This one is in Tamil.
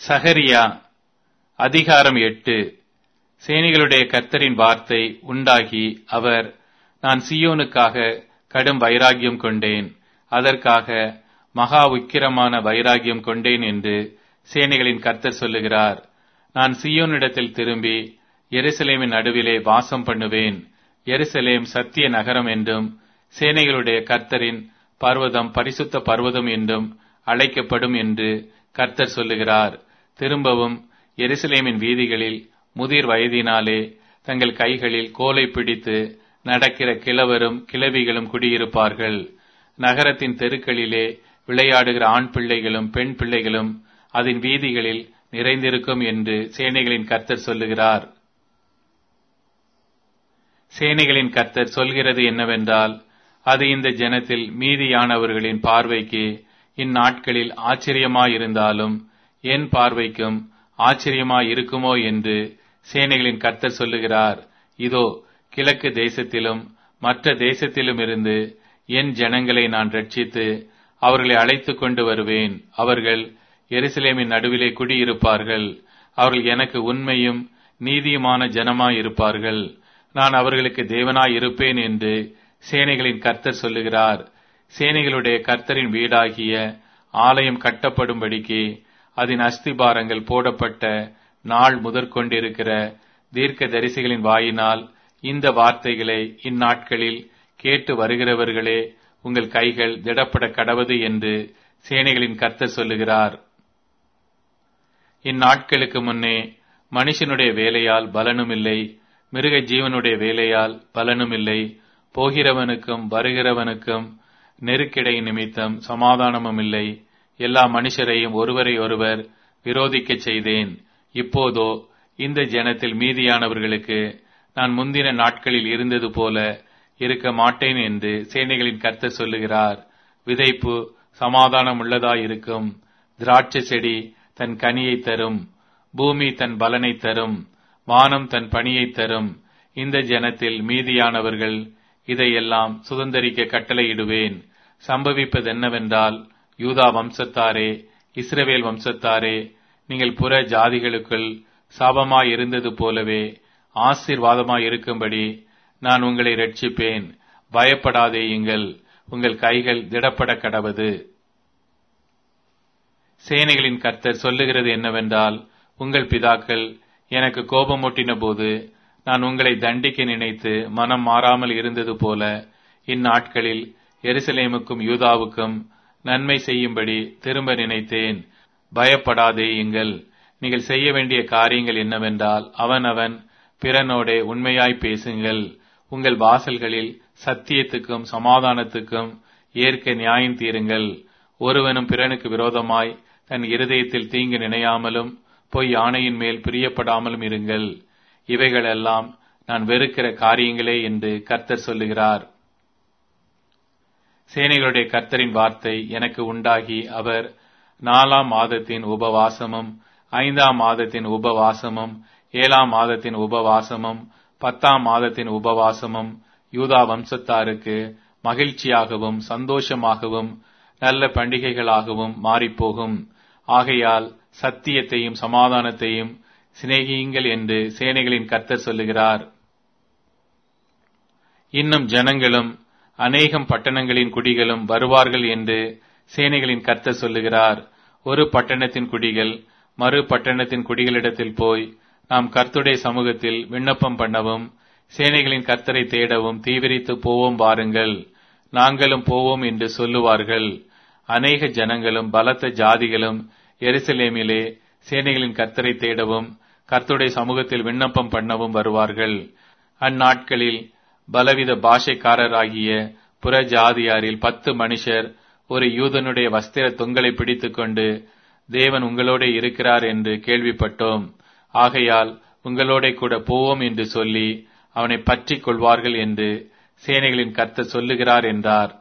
சகரியா அதிகாரம் எட்டு சேனைகளுடைய கர்த்தரின் வார்த்தை உண்டாகி அவர் நான் சியோனுக்காக கடும் வைராகியம் கொண்டேன் அதற்காக மகா உக்கிரமான வைராகியம் கொண்டேன் என்று சேனைகளின் கர்த்தர் சொல்லுகிறார் நான் சியோனிடத்தில் திரும்பி எருசலேமின் நடுவிலே வாசம் பண்ணுவேன் எருசலேம் சத்திய நகரம் என்றும் சேனைகளுடைய கர்த்தரின் பர்வதம் பரிசுத்த பர்வதம் என்றும் அழைக்கப்படும் என்று கர்த்தர் சொல்லுகிறார் திரும்பவும் எருசலேமின் வீதிகளில் முதிர் வயதினாலே தங்கள் கைகளில் கோலை பிடித்து நடக்கிற கிழவரும் கிழவிகளும் குடியிருப்பார்கள் நகரத்தின் தெருக்களிலே விளையாடுகிற ஆண் பிள்ளைகளும் பெண் பிள்ளைகளும் அதன் வீதிகளில் நிறைந்திருக்கும் என்று சேனைகளின் கர்த்தர் சொல்லுகிறார் சேனைகளின் கர்த்தர் சொல்கிறது என்னவென்றால் அது இந்த ஜனத்தில் மீதியானவர்களின் பார்வைக்கு இந்நாட்களில் ஆச்சரியமாயிருந்தாலும் என் பார்வைக்கும் ஆச்சரியமாயிருக்குமோ என்று சேனைகளின் கர்த்தர் சொல்லுகிறார் இதோ கிழக்கு தேசத்திலும் மற்ற தேசத்திலும் இருந்து என் ஜனங்களை நான் ரட்சித்து அவர்களை அழைத்துக் கொண்டு வருவேன் அவர்கள் எருசலேமின் நடுவிலே குடியிருப்பார்கள் அவர்கள் எனக்கு உண்மையும் நீதியுமான ஜனமாயிருப்பார்கள் நான் அவர்களுக்கு தேவனாய் இருப்பேன் என்று சேனைகளின் கர்த்தர் சொல்லுகிறார் சேனைகளுடைய கர்த்தரின் வீடாகிய ஆலயம் கட்டப்படும்படிக்கு அதன் அஸ்திபாரங்கள் போடப்பட்ட நாள் முதற்கொண்டிருக்கிற தீர்க்க தரிசிகளின் வாயினால் இந்த வார்த்தைகளை இந்நாட்களில் கேட்டு வருகிறவர்களே உங்கள் கைகள் திடப்பட கடவது என்று சேனைகளின் கர்த்தர் சொல்லுகிறார் இந்நாட்களுக்கு முன்னே மனுஷனுடைய வேலையால் பலனும் இல்லை மிருக ஜீவனுடைய வேலையால் பலனும் இல்லை போகிறவனுக்கும் வருகிறவனுக்கும் நெருக்கிடை நிமித்தம் சமாதானமும் இல்லை எல்லா மனுஷரையும் ஒருவரை ஒருவர் விரோதிக்கச் செய்தேன் இப்போதோ இந்த ஜனத்தில் மீதியானவர்களுக்கு நான் முந்தின நாட்களில் இருந்தது போல இருக்க மாட்டேன் என்று சேனைகளின் கர்த்தர் சொல்லுகிறார் விதைப்பு சமாதானம் உள்ளதாயிருக்கும் திராட்சை செடி தன் கனியை தரும் பூமி தன் பலனை தரும் வானம் தன் பணியை தரும் இந்த ஜனத்தில் மீதியானவர்கள் இதையெல்லாம் சுதந்திரிக்க கட்டளையிடுவேன் சம்பவிப்பது என்னவென்றால் யூதா வம்சத்தாரே இஸ்ரவேல் வம்சத்தாரே நீங்கள் புற ஜாதிகளுக்குள் சாபமாய் இருந்தது போலவே ஆசீர்வாதமாய் இருக்கும்படி நான் உங்களை ரட்சிப்பேன் பயப்படாதேயுங்கள் உங்கள் கைகள் திடப்பட கடவது சேனைகளின் கர்த்தர் சொல்லுகிறது என்னவென்றால் உங்கள் பிதாக்கள் எனக்கு கோபமூட்டின போது நான் உங்களை தண்டிக்க நினைத்து மனம் மாறாமல் இருந்தது போல இந்நாட்களில் எருசலேமுக்கும் யூதாவுக்கும் நன்மை செய்யும்படி திரும்ப நினைத்தேன் பயப்படாதேயுங்கள் நீங்கள் செய்ய வேண்டிய காரியங்கள் என்னவென்றால் அவன் அவன் பிறனோடே உண்மையாய் பேசுங்கள் உங்கள் வாசல்களில் சத்தியத்துக்கும் சமாதானத்துக்கும் ஏற்க நியாயம் தீருங்கள் ஒருவனும் பிறனுக்கு விரோதமாய் தன் இருதயத்தில் தீங்கு நினையாமலும் பொய் ஆணையின் மேல் பிரியப்படாமலும் இருங்கள் இவைகளெல்லாம் நான் வெறுக்கிற காரியங்களே என்று கர்த்தர் சொல்லுகிறார் சேனைகளுடைய கர்த்தரின் வார்த்தை எனக்கு உண்டாகி அவர் நாலாம் மாதத்தின் உபவாசமும் ஐந்தாம் மாதத்தின் உபவாசமும் ஏழாம் மாதத்தின் உபவாசமும் பத்தாம் மாதத்தின் உபவாசமும் யூதா வம்சத்தாருக்கு மகிழ்ச்சியாகவும் சந்தோஷமாகவும் நல்ல பண்டிகைகளாகவும் மாறிப்போகும் ஆகையால் சத்தியத்தையும் சமாதானத்தையும் சிநேகியுங்கள் என்று சேனைகளின் கர்த்தர் சொல்லுகிறார் இன்னும் ஜனங்களும் அநேகம் பட்டணங்களின் குடிகளும் வருவார்கள் என்று சேனைகளின் கர்த்தர் சொல்லுகிறார் ஒரு பட்டணத்தின் குடிகள் மறு பட்டணத்தின் குடிகளிடத்தில் போய் நாம் கர்த்துடைய சமூகத்தில் விண்ணப்பம் பண்ணவும் சேனைகளின் கர்த்தரை தேடவும் தீவிரித்து போவோம் வாருங்கள் நாங்களும் போவோம் என்று சொல்லுவார்கள் அநேக ஜனங்களும் பலத்த ஜாதிகளும் எருசலேமிலே சேனைகளின் கர்த்தரை தேடவும் கர்த்துடைய சமூகத்தில் விண்ணப்பம் பண்ணவும் வருவார்கள் அந்நாட்களில் பலவித பாஷைக்காரராகிய புற ஜாதியாரில் பத்து மனுஷர் ஒரு யூதனுடைய வஸ்திர தொங்கலை பிடித்துக்கொண்டு தேவன் உங்களோட இருக்கிறார் என்று கேள்விப்பட்டோம் ஆகையால் உங்களோட கூட போவோம் என்று சொல்லி அவனை பற்றிக் கொள்வார்கள் என்று சேனைகளின் கர்த்தர் சொல்லுகிறார் என்றார்